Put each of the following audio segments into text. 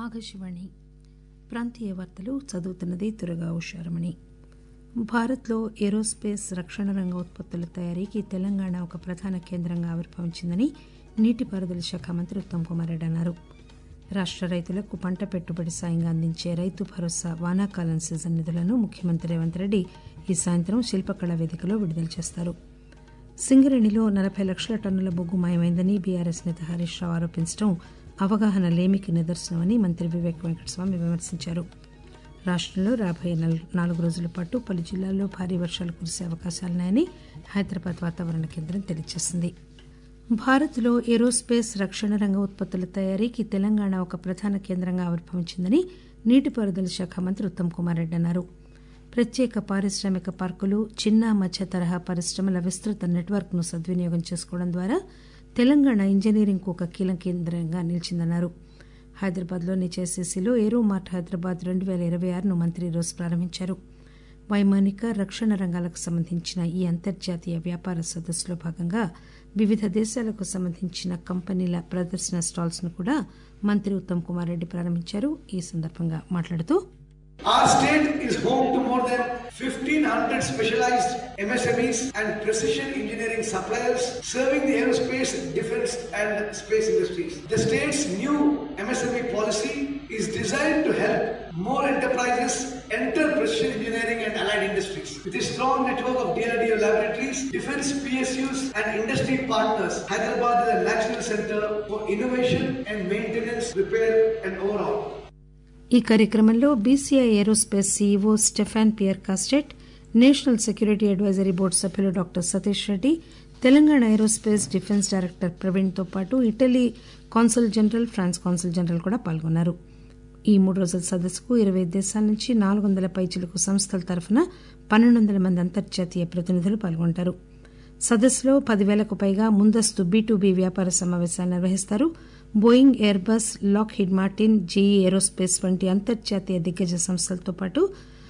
ఆకాశవాణి ప్రాంతీయ వార్తలు చదువుతున్నది తురగా ఉషారమణి భారత్లో ఏరోస్పేస్ రక్షణ రంగ ఉత్పత్తుల తయారీకి తెలంగాణ ఒక ప్రధాన కేంద్రంగా ఆవిర్భవించిందని నీటిపారుదల శాఖ మంత్రి ఉత్తమ్ కుమార్ రెడ్డి అన్నారు రాష్ట రైతులకు పంట పెట్టుబడి సాయంగా అందించే రైతు భరోసా వానాకాలం సీజన్ నిధులను ముఖ్యమంత్రి రేవంత్ రెడ్డి ఈ సాయంత్రం శిల్పకళా వేదికలో విడుదల చేస్తారు సింగరేణిలో నలభై లక్షల టన్నుల బొగ్గు మాయమైందని బీఆర్ఎస్ నేత హరీష్ రావు ఆరోపించడం అవగాహన లేమికి నిదర్శనమని మంత్రి వివేక్ వెంకటస్వామి విమర్శించారు రాష్టంలో రాబోయే నాలుగు రోజుల పాటు పలు జిల్లాల్లో భారీ వర్షాలు కురిసే అవకాశాలున్నాయని హైదరాబాద్ వాతావరణ కేంద్రం తెలియజేసింది భారత్లో ఏరోస్పేస్ రక్షణ రంగ ఉత్పత్తుల తయారీకి తెలంగాణ ఒక ప్రధాన కేంద్రంగా ఆవిర్భవించిందని నీటిపారుదల శాఖ మంత్రి ఉత్తమ్ కుమార్ రెడ్డి అన్నారు ప్రత్యేక పారిశ్రామిక పార్కులు చిన్న మధ్య తరహా పరిశ్రమల విస్తృత నెట్వర్క్ ను సద్వినియోగం చేసుకోవడం ద్వారా తెలంగాణ ఇంజనీరింగ్ కు ఒక కీలక కేంద్రంగా నిలిచిందన్నారు హైదరాబాద్ లోని జేసీసీలో ఏరో మార్ట్ హైదరాబాద్ రెండు పేల ఇరవై ఆరును మంత్రి ఈరోజు ప్రారంభించారు వైమానిక రక్షణ రంగాలకు సంబంధించిన ఈ అంతర్జాతీయ వ్యాపార సదస్సులో భాగంగా వివిధ దేశాలకు సంబంధించిన కంపెనీల ప్రదర్శన స్టాల్స్ ను కూడా మంత్రి ఉత్తమ్ కుమార్ రెడ్డి ప్రారంభించారు ఈ సందర్భంగా మాట్లాడుతూ Our state is home to more than 1500 specialized MSMEs and precision engineering suppliers serving the aerospace, defense and space industries. The state's new MSME policy is designed to help more enterprises enter precision engineering and allied industries. With a strong network of DRDO laboratories, defense PSUs and industry partners, Hyderabad is a national center for innovation and maintenance, repair and overhaul. ఈ కార్యక్రమంలో BCI aerospace CEO Stephane Pierre Castet national security advisory board సభ్యులు doctor Satish Reddy Telangana aerospace defence director Praveen తో పాటు Italy consul general France consul general కూడా పాల్గొన్నారు ఈ మూడు రోజుల సదస్సుకు ఇరవై దేశాల నుంచి నాలుగు వందల పైచిలకు సంస్థల తరఫున పన్నెండు వందల మంది అంతర్జాతీయ ప్రతినిధులు పాల్గొంటారు సదస్సులో పదివేలకు పైగా ముందస్తు బీ టు బీ వ్యాపార సమావేశాలు నిర్వహిస్తారు Boeing Airbus Lockheed Martin GE aerospace వంటి అంతర్జాతీయ దిగ్గజ సంస్థలతో పాటు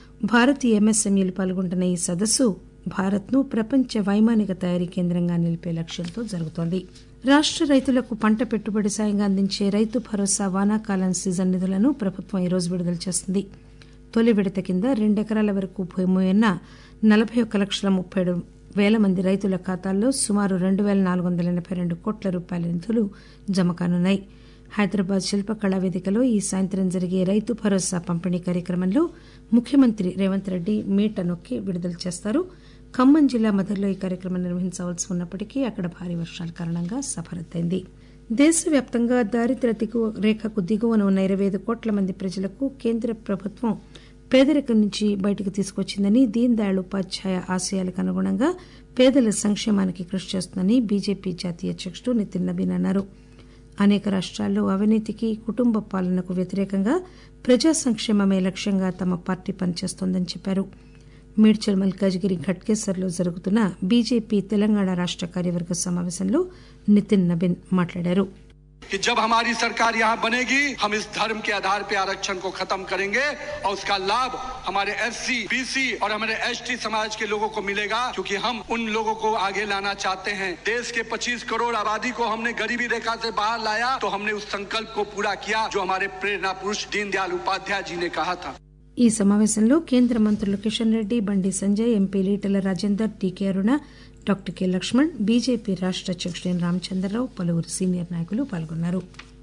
భారతీయ ఎంఎస్ఎంఈలు పాల్గొంటున్న ఈ సదస్సు భారత్ ను ప్రపంచ వైమానిక తయారీ కేంద్రంగా నిలిపే లక్ష్యంతో జరుగుతోంది రాష్ట రైతులకు పంట పెట్టుబడి సాయంగా అందించే రైతు భరోసా వానాకాలం సీజన్ నిధులను ప్రభుత్వం ఈరోజు విడుదల చేస్తుంది తొలి విడత కింద రెండెకరాల వరకు భూమి ఉన్న నలభై ఒక్క లక్షల ముప్పై ఏడు పేల మంది రైతుల ఖాతాల్లో సుమారు రెండు పేల నాలుగు వందల ఎనబై రెండు కోట్ల రూపాయల నిధులు జమ కానున్నాయి హైదరాబాద్ శిల్పకళా వేదికలో ఈ సాయంత్రం జరిగే రైతు భరోసా పంపిణీ కార్యక్రమంలో ముఖ్యమంత్రి రేవంత్ రెడ్డి మీట నొక్కి విడుదల చేస్తారు ఖమ్మం జిల్లా మధురలో ఈ కార్యక్రమం నిర్వహించవలసి ఉన్నప్పటికీ అక్కడ భారీ వర్షాల కారణంగా సభ రద్దయింది దేశవ్యాప్తంగా దారిద్ర్య దిగువ రేఖకు దిగువన ఉన్న ఇరవై ఐదు కోట్ల మంది ప్రజలకు కేంద్ర ప్రభుత్వం పేదరికం నుంచి బయటకు తీసుకొచ్చిందని దీన్ దయాళ్ ఉపాధ్యాయ ఆశయాలకు అనుగుణంగా పేదల సంక్షేమానికి కృషి చేస్తుందని బీజేపీ జాతీయ అధ్యకుడు నితిన్ నబీన్ అన్నారు అనేక రాష్ట్రాల్లో అవినీతికి కుటుంబ పాలనకు వ్యతిరేకంగా ప్రజా సంక్షేమమే లక్ష్యంగా తమ పార్టీ పనిచేస్తోందని చెప్పారు మేడ్చల్ మల్కాజ్గిరి ఘట్కేసర్లో జరుగుతున్న బీజేపీ తెలంగాణ రాష్ట కార్యవర్గ సమావేశంలో నితిన్ నబీన్ మాట్లాడారు कि जब हमारी सरकार यहाँ बनेगी हम इस धर्म के आधार पे आरक्षण को खत्म करेंगे और उसका लाभ हमारे एससी, बीसी और हमारे एसटी समाज के लोगों को मिलेगा क्योंकि हम उन लोगों को आगे लाना चाहते हैं देश के 25 करोड़ आबादी को हमने गरीबी रेखा से बाहर लाया तो हमने उस संकल्प को पूरा किया जो हमारे प्रेरणा पुरुष दीनदयाल उपाध्याय जी ने कहा था ఈ సమావేశంలో కేంద్ర మంత్రులు Kishan Reddy Bandi Sanjay MP Etela Rajender TK Aruna doctor K Laxman BJP రాష్ట అధ్యకుడు ఎన్ రామచంద్రరావు పలువురు సీనియర్ నాయకులు పాల్గొన్నారు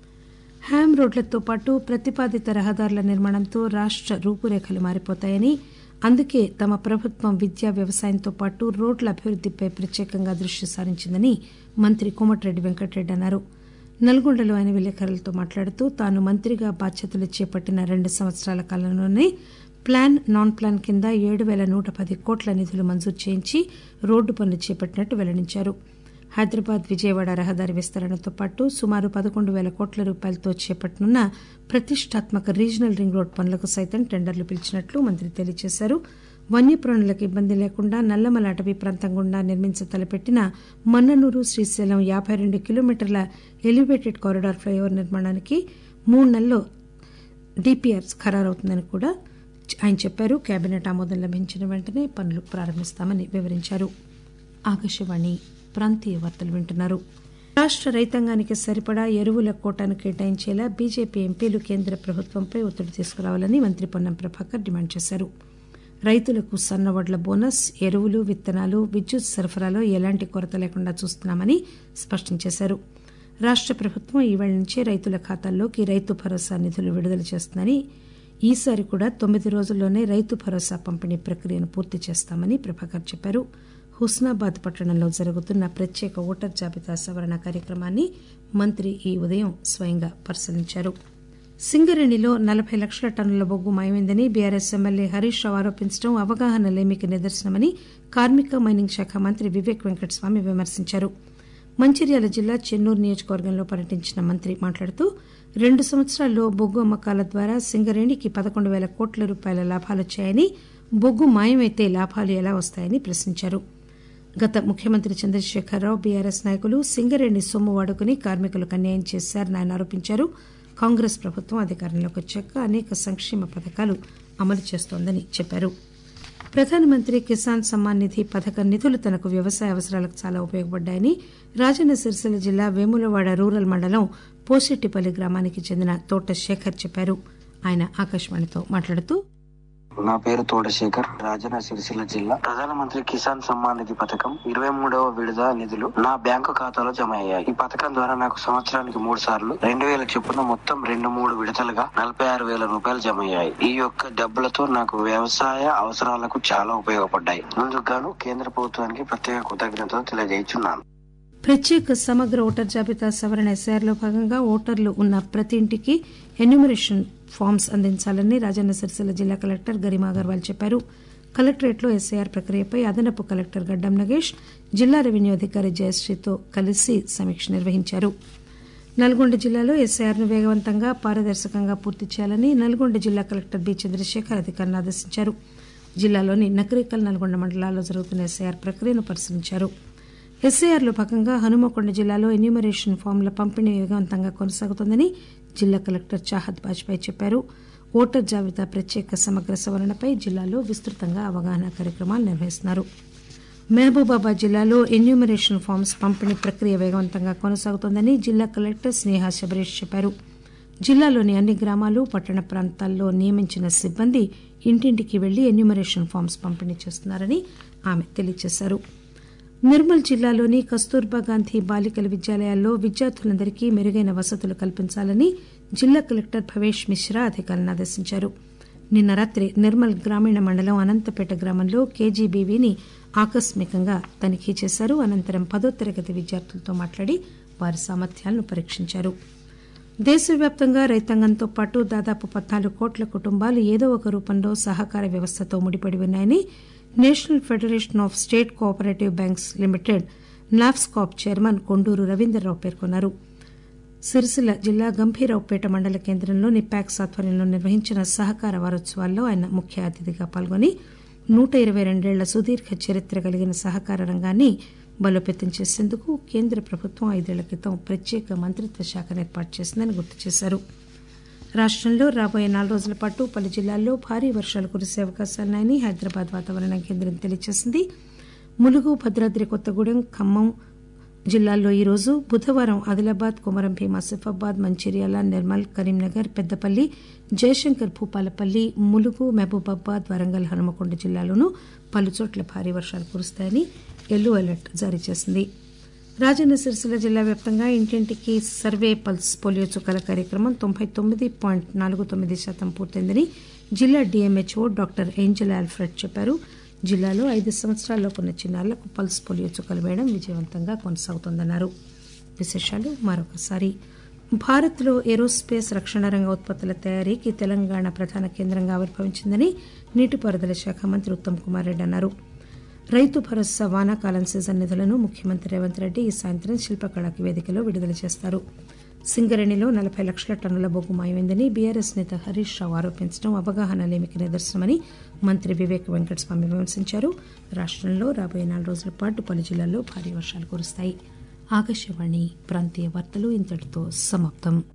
హ్యామ్ రోడ్లతో పాటు ప్రతిపాదిత రహదారుల నిర్మాణంతో రాష్ట రూపురేఖలు మారిపోతాయని అందుకే తమ ప్రభుత్వం విద్యా వ్యవసాయంతో పాటు రోడ్ల అభివృద్దిపై ప్రత్యేకంగా దృష్టి సారించిందని మంత్రి కోమటిరెడ్డి వెంకటరెడ్డి అన్నారు నల్గొండలో ఆయన విలేకరులతో మాట్లాడుతూ తాను మంత్రిగా బాధ్యతలు చేపట్టిన రెండు సంవత్సరాల కాలంలోనే ప్లాన్ నాన్ ప్లాన్ కింద ఏడు పేల నూట పది కోట్ల నిధులు మంజూరు చేయించి రోడ్డు పనులు చేపట్టినట్టు వెల్లడించారు హైదరాబాద్ విజయవాడ రహదారి విస్తరణతో పాటు సుమారు పదకొండు పేల కోట్ల రూపాయలతో చేపట్టనున్న ప్రతిష్టాత్మక రీజనల్ రింగ్ రోడ్ పనులకు సైతం టెండర్లు పిలిచినట్లు మంత్రి తెలియజేశారు వన్యప్రాణులకు ఇబ్బంది లేకుండా నల్లమల అటవీ ప్రాంతం గుండా నిర్మించ తలపెట్టిన మన్ననూరు శ్రీశైలం యాబై రెండు కిలోమీటర్ల ఎలివేటెడ్ కారిడార్ ఫ్లైఓవర్ నిర్మాణానికి మూడు నెలల్లో డిపిఆర్ ఖరారవుతుందని కూడా ఆయన చెప్పారు కేబినెట్ ఆమోదం లభించిన వెంటనే పనులు ప్రారంభిస్తామని వివరించారు ఆకాశవాణి ప్రాంతీయ వార్తలు వింటున్నారు రాష్ట రైతాంగానికి సరిపడా ఎరువుల కోటాను కేటాయించేలా బీజేపీ ఎంపీలు కేంద్ర ప్రభుత్వంపై ఒత్తిడి తీసుకురావాలని మంత్రి పొన్నం ప్రభాకర్ డిమాండ్ చేశారు రైతులకు సన్నవడ్ల బోనస్ ఎరువులు విత్తనాలు విద్యుత్ సరఫరాలో ఎలాంటి కొరత లేకుండా చూస్తున్నామని స్పష్టం చేశారు రాష్ట ప్రభుత్వం ఈవేళ నుంచే రైతుల ఖాతాల్లోకి రైతు భరోసా నిధులు విడుదల చేస్తుందని ఈసారి కూడా తొమ్మిది రోజుల్లోనే రైతు భరోసా పంపిణీ ప్రక్రియను పూర్తి చేస్తామని ప్రభాకర్ చెప్పారు హుస్నాబాద్ పట్టణంలో జరుగుతున్న ప్రత్యేక ఓటర్ జాబితా సవరణ కార్యక్రమాన్ని మంత్రి ఈ ఉదయం స్వయంగా పరిశీలించారు సింగరేణిలో నలభై లక్షల టన్నుల బొగ్గు మాయమైందని బీఆర్ఎస్ ఎమ్మెల్యే హరీష్ రావు ఆరోపించడం అవగాహన లేమికి నిదర్శనమని కార్మిక మైనింగ్ శాఖ మంత్రి వివేక్ వెంకటస్వామి విమర్శించారు మంచిర్యాల జిల్లా చెన్నూరు నియోజకవర్గంలో పర్యటించిన మంత్రి మాట్లాడుతూ రెండు సంవత్సరాల్లో బొగ్గు అమ్మకాల ద్వారా సింగరేణికి పదకొండు పేల కోట్ల రూపాయల లాభాలొచ్చాయని బొగ్గు మాయమైతే లాభాలు ఎలా వస్తాయని ప్రశ్నించారు గత ముఖ్యమంత్రి చంద్రశేఖరరావు బీఆర్ఎస్ నాయకులు సింగరేణి సొమ్ము వాడుకుని కార్మికులకు అన్యాయం చేశారని ఆయన ఆరోపించారు కాంగ్రెస్ ప్రభుత్వం అధికారంలోకి వచ్చాక అనేక సంక్షేమ పథకాలు అమలు చేస్తోందని చెప్పారు ప్రధానమంత్రి కిసాన్ సమ్మాన్ నిధి పథకం నిధులు తనకు వ్యవసాయ అవసరాలకు చాలా ఉపయోగపడ్డాయని రాజన్న సిరిసిల్ల జిల్లా వేములవాడ రూరల్ మండలం పోసెట్టిపల్లి గ్రామానికి చెందిన తోట శేఖర్ చెప్పారు ఆయన ఆకాశవాణితో మాట్లాడుతూ నా పేరు తోటశేఖర్ రాజన్న సిరిసిల్ల జిల్లా ప్రధానమంత్రి కిసాన్ సమ్మాన్ నిధి పథకం ఇరవై మూడవ విడుదల నిధులు నా బ్యాంకు ఖాతాలో జమ అయ్యాయి ఈ పథకం ద్వారా నాకు సంవత్సరానికి మూడు సార్లు రెండు వేల చొప్పున మొత్తం రెండు మూడు విడతలుగా నలభై ఆరు వేల రూపాయలు జమ అయ్యాయి ఈ యొక్క డబ్బులతో నాకు వ్యవసాయ అవసరాలకు చాలా ఉపయోగపడ్డాయి ముందుకు గాను కేంద్ర ప్రభుత్వానికి ప్రత్యేక కృతజ్ఞతలు తెలియజేస్తున్నాను ప్రత్యేక సమగ్ర ఓటర్ జాబితా సవరణ ఎస్ఆర్లో భాగంగా ఓటర్లు ఉన్న ప్రతి ఇంటికి ఎన్యూమరేషన్ ఫామ్స్ అందించాలని రాజన్న సిరిసిల్ల జిల్లా కలెక్టర్ గరిమా అగర్వాల్ చెప్పారు కలెక్టరేట్లో ఎస్ఐఆర్ ప్రక్రియపై అదనపు కలెక్టర్ గడ్డం నగేష్ జిల్లా రెవెన్యూ అధికారి జయశ్రీతో కలిసి సమీక్ష నిర్వహించారు నల్గొండ జిల్లాలో ఎస్ఐఆర్ను వేగవంతంగా పారదర్శకంగా పూర్తి చేయాలని నల్గొండ జిల్లా కలెక్టర్ బి చంద్రశేఖర్ అధికారులను ఆదేశించారు జిల్లాలోని నకరికల్ నల్గొండ మండలాల్లో జరుగుతున్న ఎస్ఐఆర్ ప్రక్రియను పరిశీలించారు ఎస్ఐఆర్లో భాగంగా హనుమకొండ జిల్లాలో ఎన్యూమరేషన్ ఫామ్ల పంపిణీ వేగవంతంగా కొనసాగుతోందని జిల్లా కలెక్టర్ చాహద్ బాజ్పాయ్ చెప్పారు ఓటర్ జాబితా ప్రత్యేక సమగ్ర సవరణపై జిల్లాలో విస్తృతంగా అవగాహన కార్యక్రమాలు నిర్వహిస్తున్నారు మహబూబాబాద్ జిల్లాలో ఎన్యూమరేషన్ ఫామ్స్ పంపిణీ ప్రక్రియ వేగవంతంగా కొనసాగుతోందని జిల్లా కలెక్టర్ స్నేహ శబరీష్ చెప్పారు జిల్లాలోని అన్ని గ్రామాలు పట్టణ ప్రాంతాల్లో నియమించిన సిబ్బంది ఇంటింటికి వెళ్లి ఎన్యూమరేషన్ ఫామ్స్ పంపిణీ చేస్తున్నారని ఆమె తెలియజేశారు నిర్మల్ జిల్లాలోని కస్తూర్బా గాంధీ బాలికల విద్యాలయాల్లో విద్యార్థులందరికీ మెరుగైన వసతులు కల్పించాలని జిల్లా కలెక్టర్ భవేష్ మిశ్రా అధికారులను ఆదేశించారు నిన్న రాత్రి నిర్మల్ గ్రామీణ మండలం అనంతపేట గ్రామంలో కేజీబీవీని ఆకస్మికంగా తనిఖీ చేశారు అనంతరం పదో తరగతి విద్యార్థులతో మాట్లాడి వారి సామర్థ్యాలను పరీక్షించారు దేశవ్యాప్తంగా రైతాంగంతో పాటు దాదాపు పద్నాలుగు కోట్ల కుటుంబాలు ఏదో ఒక రూపంలో సహకార వ్యవస్థతో ముడిపడి ఉన్నాయని national federation of state cooperative banks limited NAFSCOB chairman Konduru Ravinderrao పేర్కొన్నారు సిరిసిల్ల జిల్లా గంభీరావుపేట మండల కేంద్రంలోని ప్యాక్స్ ఆధ్వర్యంలో నిర్వహించిన సహకార వారోత్సవాల్లో ఆయన ముఖ్య అతిథిగా పాల్గొని నూట ఇరవై రెండేళ్ల సుదీర్ఘ చరిత్ర కలిగిన సహకార రంగాన్ని బలోపేతం చేసేందుకు కేంద్ర ప్రభుత్వం ఐదేళ్ల క్రితం ప్రత్యేక మంత్రిత్వ శాఖను ఏర్పాటు చేసిందని గుర్తు చేశారు రాష్టంలో రాబోయే నాలుగు రోజుల పాటు పలు జిల్లాల్లో భారీ వర్షాలు కురిసే అవకాశాలున్నాయని హైదరాబాద్ వాతావరణ కేంద్రం తెలియజేసింది ములుగు భద్రాద్రి కొత్తగూడెం ఖమ్మం జిల్లాల్లో ఈరోజు బుధవారం ఆదిలాబాద్ కొమరం భీం ఆసిఫాబాద్ మంచిర్యాల నిర్మల్ కరీంనగర్ పెద్దపల్లి జయశంకర్ భూపాలపల్లి ములుగు మహబూబాబాద్ వరంగల్ హనుమకొండ జిల్లాలోనూ పలుచోట్ల భారీ వర్షాలు కురుస్తాయని ఎల్లో అలర్ట్ జారీ చేసింది రాజన్న సిరిసిల్ల జిల్లా వ్యాప్తంగా ఇంటింటికి సర్వే పల్స్ పోలియో చుక్కల కార్యక్రమం తొంభై తొమ్మిది పాయింట్ నాలుగు తొమ్మిది శాతం పూర్తయిందని జిల్లా డిఎంహెచ్ఓ డాక్టర్ ఏంజల్ ఆల్ఫ్రెడ్ చెప్పారు జిల్లాలో ఐదు సంవత్సరాల్లోపు ఉన్న చిన్నారులకు పల్స్ పోలియో చుక్కలు వేయడం విజయవంతంగా కొనసాగుతోందన్నారు విశేషాలు మరొకసారి భారత్లో ఏరోస్పేస్ రక్షణ రంగ ఉత్పత్తుల తయారీకి తెలంగాణ ప్రధాన కేంద్రంగా ఆవిర్భవించిందని నీటిపారుదల శాఖ మంత్రి ఉత్తమ్ కుమార్ రెడ్డి అన్నారు రైతు భరోసా వానాకాలం సీజన్ నిధులను ముఖ్యమంత్రి రేవంత్ రెడ్డి ఈ సాయంత్రం శిల్పకళాకి వేదికలో విడుదల చేస్తారు సింగరేణిలో నలభై లక్షల టన్నుల బొగ్గు మాయమైందని బీఆర్ఎస్ నేత హరీష్ రావు ఆరోపించడం అవగాహన లేమికి నిదర్శనమని మంత్రి వివేక్ వెంకటస్వామి విమర్శించారు రాష్టంలో రాబోయే నాలుగు రోజుల పాటు పలు జిల్లాల్లో భారీ వర్షాలు కురుస్తాయి ఆకాశవాణి ప్రాంతీయ వార్తలు ఇంతటితో సమాప్తం